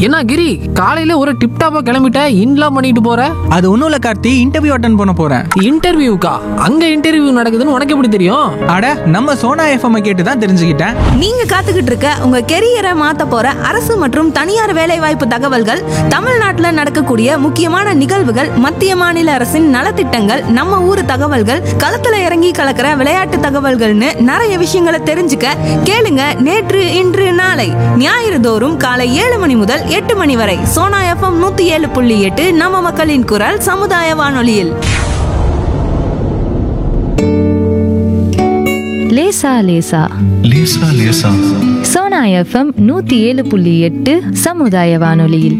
என்ன கிரி காலையில ஒரு டிப்டாப்பா கிளம்பிட்ட இன்லாம் பண்ணிட்டு போற அது ஒன்றும் இல்லை கார்த்தி இன்டர்வியூ அட்டன் பண்ண போகிறேன் இன்டர்வியூக்கா அங்க இன்டர்வியூ நடக்குதுன்னு உனக்கு எப்படி தெரியும் அட நம்ம சோனா எஃப்எம் கேட்டு தான் தெரிஞ்சுக்கிட்டேன் நீங்க காத்துக்கிட்டு இருக்க உங்க கெரியரை மாத்த போற அரசு மற்றும் தனியார் வேலைவாய்ப்பு தகவல்கள் தமிழ்நாட்டுல நடக்கக்கூடிய முக்கியமான நிகழ்வுகள் மத்திய மாநில அரசின் நலத்திட்டங்கள் நம்ம ஊர் தகவல்கள் களத்துல இறங்கி கலக்கிற விளையாட்டு தகவல்கள்னு நிறைய விஷயங்களை தெரிஞ்சுக்க கேளுங்க நேற்று இன்று நாளை ஞாயிறு தோறும் காலை ஏழு மணி முதல் எட்டு மணி வரை சோனா எஃப்எம் நூத்தி ஏழு புள்ளி எட்டு நம்ம மக்களின் குரல் சமுதாய வானொலியில் லேசா லேசா லேசா லேசா சோனா எஃப்எம் நூத்தி ஏழு புள்ளி எட்டு சமுதாய வானொலியில்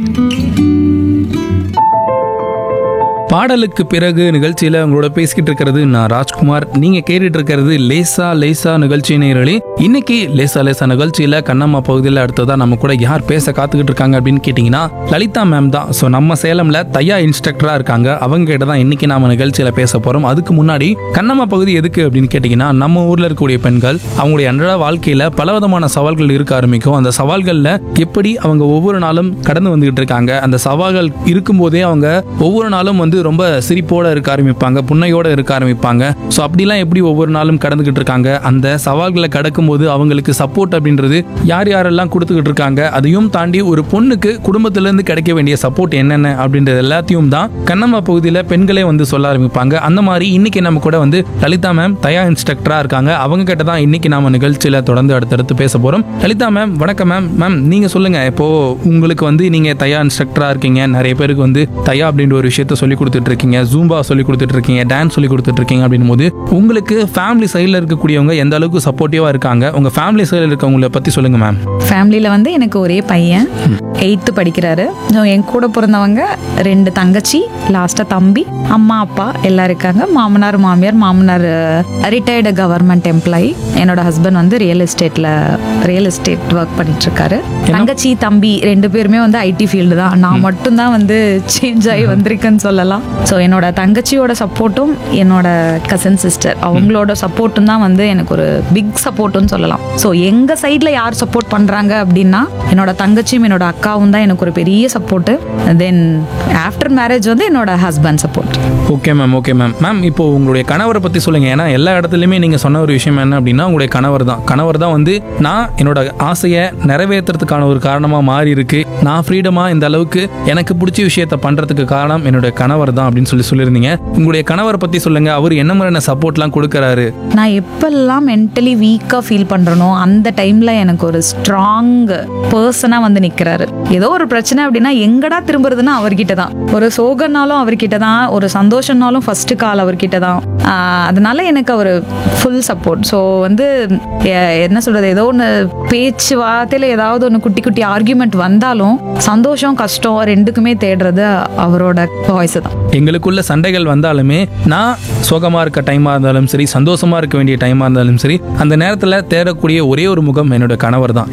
பாடலுக்கு பிறகு நிகழ்ச்சியில உங்களோட பேசிக்கிட்டு இருக்கிறது நான் ராஜ்குமார் நீங்க கேட்டுட்டு இருக்கிறது லேசா லேசா நிகழ்ச்சி நேரலே இன்னைக்கு லேசா லேசா நிகழ்ச்சியில கண்ணம்மா பகுதியில் அடுத்ததா நம்ம கூட யார் பேச காத்துக்கிட்டு இருக்காங்க அப்படின்னு கேட்டிங்கன்னா லலிதா மேம் தான் ஸோ நம்ம சேலம்ல தையா இன்ஸ்ட்ரக்டரா இருக்காங்க அவங்க கிட்ட தான் இன்னைக்கு நாம நிகழ்ச்சியில பேச போறோம் அதுக்கு முன்னாடி கண்ணம்மா பகுதி எதுக்கு அப்படின்னு கேட்டிங்கன்னா நம்ம ஊர்ல இருக்கக்கூடிய பெண்கள் அவங்களுடைய அன்றாட வாழ்க்கையில பலவிதமான சவால்கள் இருக்க ஆரம்பிக்கும் அந்த சவால்கள்ல எப்படி அவங்க ஒவ்வொரு நாளும் கடந்து வந்துகிட்டு இருக்காங்க அந்த சவால்கள் இருக்கும்போதே அவங்க ஒவ்வொரு நாளும் வந்து ரொம்ப சிரிப்போட இருக்க ஆரம்பிப்பாங்க புன்னையோட இருக்க ஆரம்பிப்பாங்க ஸோ அப்படிலாம் எப்படி ஒவ்வொரு நாளும் கடந்துகிட்டு இருக்காங்க அந்த சவால்களை கடக்கும்போது அவங்களுக்கு சப்போர்ட் அப்படின்றது யார் யாரெல்லாம் கொடுத்துக்கிட்டு இருக்காங்க அதையும் தாண்டி ஒரு பொண்ணுக்கு குடும்பத்துல இருந்து கிடைக்க வேண்டிய சப்போர்ட் என்னென்ன அப்படின்றது எல்லாத்தையும் தான் கண்ணம்மா பகுதியில் பெண்களே வந்து சொல்ல ஆரம்பிப்பாங்க அந்த மாதிரி இன்னைக்கு நம்ம கூட வந்து லலிதா மேம் தயா இன்ஸ்ட்ரக்டரா இருக்காங்க அவங்க கிட்ட தான் இன்னைக்கு நாம நிகழ்ச்சியில தொடர்ந்து அடுத்தடுத்து பேச போறோம் லலிதா மேம் வணக்கம் மேம் மேம் நீங்க சொல்லுங்க இப்போ உங்களுக்கு வந்து நீங்க தயா இன்ஸ்ட்ரக்டரா இருக்கீங்க நிறைய பேருக்கு வந்து தயா அப்படின்ற ஒரு விஷயத்த சொல்லி கொடுத்துட்டு இருக்கீங்க ஜூம்பா சொல்லி கொடுத்துட்டு இருக்கீங்க டான்ஸ் சொல்லி கொடுத்துட்டு இருக்கீங்க அப்படின்னும் போது உங்களுக்கு ஃபேமிலி சைடில் இருக்கக்கூடியவங்க எந்த அளவுக்கு சப்போர்ட்டிவா இருக்காங்க உங்க ஃபேமிலி சைடில் இருக்கவங்கள பத்தி சொல்லுங்க மேம் ஃபேமிலியில் வந்து எனக்கு ஒரே பையன் எயித்து படிக்கிறாரு So, என் கூட பிறந்தவங்க ரெண்டு தங்கச்சி லாஸ்ட்டாக தம்பி அம்மா அப்பா எல்லாம் இருக்காங்க மாமனார் மாமியார் மாமனார் ரிட்டையர்டு கவர்மெண்ட் எம்ப்ளாயி என்னோட ஹஸ்பண்ட் வந்து ரியல் எஸ்டேட்டில் ரியல் எஸ்டேட் ஒர்க் பண்ணிட்டு இருக்காரு தங்கச்சி தம்பி ரெண்டு பேருமே வந்து ஐடி ஃபீல்டு தான் நான் மட்டும்தான் வந்து சேஞ்ச் ஆகி வந்திருக்கேன்னு சொல்லலாம் ஸோ என்னோட தங்கச்சியோட சப்போர்ட்டும் என்னோட கசின் சிஸ்டர் அவங்களோட சப்போர்ட்டும் தான் வந்து எனக்கு ஒரு பிக் சப்போர்ட்னு சொல்லலாம் ஸோ எங்கள் சைடில் யார் சப்போர்ட் பண்ணுறாங்க அப்படின்னா என்னோட தங்கச்சியும் என்னோட அக்காவும் தான் எனக்கு ஒரு பெரிய சப்போர்ட்டு தென் ஆஃப்டர் மேரேஜ் வந்து என்னோட husband support okay ma'am okay ma'am ma'am இப்போ உங்களுடைய கணவரை பத்தி சொல்லுங்க ஏன்னா எல்லா இடத்துலையுமே நீங்க சொன்ன ஒரு விஷயம் என்ன அப்படின்னா உங்களுடைய கணவர் தான் கணவர் தான் வந்து நான் என்னோட ஆசையை நிறைவேற்றுறதுக்கான ஒரு காரணமா மாறி இருக்கு நான் ஃப்ரீடமா இந்த அளவுக்கு எனக்கு பிடிச்ச விஷயத்த பண்றதுக்கு காரணம் என்னுடைய கணவர் தான் அப்படின்னு சொல்லி சொல்லியிருந்தீங்க உங்களுடைய கணவரை பத்தி சொல்லுங்க அவர் என்ன மாதிரியான சப்போர்ட்லாம் கொடுக்கறாரு நான் எப்பெல்லாம் மென்டலி வீக்காக ஃபீல் பண்ணுறனோ அந்த டைமில் எனக்கு ஒரு ஸ்ட்ராங் பர்சனாக வந்து நிற்கிறாரு ஏதோ ஒரு பிரச்சனை அப்படின்னா எங்கடா திரும்புறதுன்னா அவர்கிட்ட தான் ஒரு சோகனாலும் அவர்கிட்ட தான் ஒரு சந்தோஷம்னாலும் ஃபர்ஸ்ட் கால் அவர்கிட்ட தான் ஆஹ் அதனால எனக்கு அவர் ஃபுல் சப்போர்ட் ஸோ வந்து எ- என்ன சொல்றது ஏதோ ஒன்று பேச்சு வார்த்தையில் ஏதாவது ஒன்று குட்டி குட்டி ஆர்கியூமெண்ட் வந்தாலும் சந்தோஷம் கஷ்டம் ரெண்டுக்குமே தேடுறது அவரோட வாய்ஸ் தான் எங்களுக்குள்ள சண்டைகள் வந்தாலுமே நான் சோகமா இருக்க டைமா இருந்தாலும் சரி சந்தோஷமா இருக்க வேண்டிய டைமா இருந்தாலும் சரி அந்த நேரத்துல தேடக்கூடிய ஒரே ஒரு முகம் என்னோட கணவர் தான்